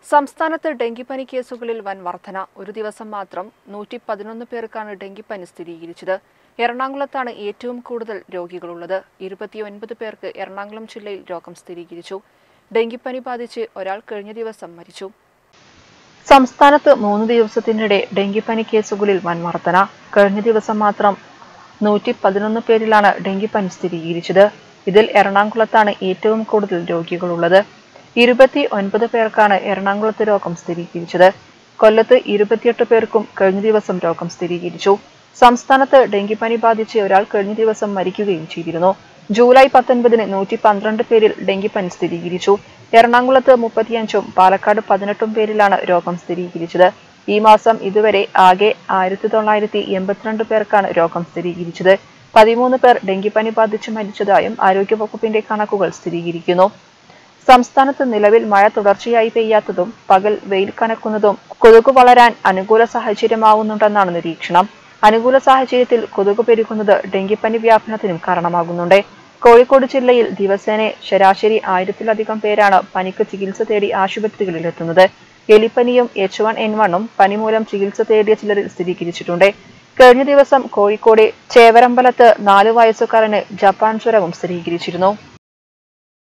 സംസ്ഥാനത്ത് ഡെങ്കിപ്പനി കേസുകളിൽ വൻ വർധന ഒരു ദിവസം മാത്രം നൂറ്റി പതിനൊന്ന് പേർക്കാണ് ഡെങ്കിപ്പനി സ്ഥിരീകരിച്ചത് എറണാകുളത്താണ് ഏറ്റവും കൂടുതൽ രോഗികളുള്ളത് ഇരുപത്തിയൊൻപത് പേർക്ക് എറണാകുളം ജില്ലയിൽ രോഗം സ്ഥിരീകരിച്ചു ഡെങ്കിപ്പനി ബാധിച്ച് ഒരാൾ കഴിഞ്ഞ ദിവസം മരിച്ചു സംസ്ഥാനത്ത് മൂന്ന് ദിവസത്തിനിടെ ഡെങ്കിപ്പനി കേസുകളിൽ വൻ വർധന കഴിഞ്ഞ ദിവസം മാത്രം നൂറ്റി പതിനൊന്ന് പേരിലാണ് ഡെങ്കിപ്പനി സ്ഥിരീകരിച്ചത് ഇതിൽ എറണാകുളത്താണ് ഏറ്റവും കൂടുതൽ രോഗികളുള്ളത് ഇരുപത്തി ഒൻപത് പേർക്കാണ് എറണാകുളത്ത് രോഗം സ്ഥിരീകരിച്ചത് കൊല്ലത്ത് ഇരുപത്തിയെട്ട് പേർക്കും കഴിഞ്ഞ ദിവസം രോഗം സ്ഥിരീകരിച്ചു സംസ്ഥാനത്ത് ഡെങ്കിപ്പനി ബാധിച്ച് ഒരാൾ കഴിഞ്ഞ ദിവസം മരിക്കുകയും ചെയ്തിരുന്നു ജൂലൈ പത്തൊൻപതിന് നൂറ്റി പന്ത്രണ്ട് പേരിൽ ഡെങ്കിപ്പനി സ്ഥിരീകരിച്ചു എറണാകുളത്ത് മുപ്പത്തിയഞ്ചും പാലക്കാട് പതിനെട്ടും പേരിലാണ് രോഗം സ്ഥിരീകരിച്ചത് ഈ മാസം ഇതുവരെ ആകെ ആയിരത്തി തൊള്ളായിരത്തി എൺപത്തിരണ്ട് പേർക്കാണ് രോഗം സ്ഥിരീകരിച്ചത് പതിമൂന്ന് പേർ ഡെങ്കിപ്പനി ബാധിച്ച് മരിച്ചതായും ആരോഗ്യവകുപ്പിന്റെ കണക്കുകൾ സ്ഥിരീകരിക്കുന്നു സംസ്ഥാനത്ത് നിലവിൽ മഴ തുടർച്ചയായി പെയ്യാത്തതും പകൽ വെയിൽ കനക്കുന്നതും കൊതുക് വളരാൻ അനുകൂല സാഹചര്യമാവുന്നുണ്ടെന്നാണ് നിരീക്ഷണം അനുകൂല സാഹചര്യത്തിൽ കൊതുക് പെരുകുന്നത് ഡെങ്കിപ്പനി വ്യാപനത്തിനും കാരണമാകുന്നുണ്ട് കോഴിക്കോട് ജില്ലയിൽ ദിവസേന ശരാശരി ആയിരത്തിലധികം പേരാണ് പനിക്ക് ചികിത്സ തേടി ആശുപത്രികളിൽ എത്തുന്നത് എലിപ്പനിയും എച്ച് വൺ എൻ വണ്ണും പനി മൂലം ചികിത്സ തേടിയ ചിലരിൽ സ്ഥിരീകരിച്ചിട്ടുണ്ട് കഴിഞ്ഞ ദിവസം കോഴിക്കോട് ചേവരമ്പലത്ത് നാലു വയസ്സുകാരന് ജപ്പാൻ ജ്വരവും സ്ഥിരീകരിച്ചിരുന്നു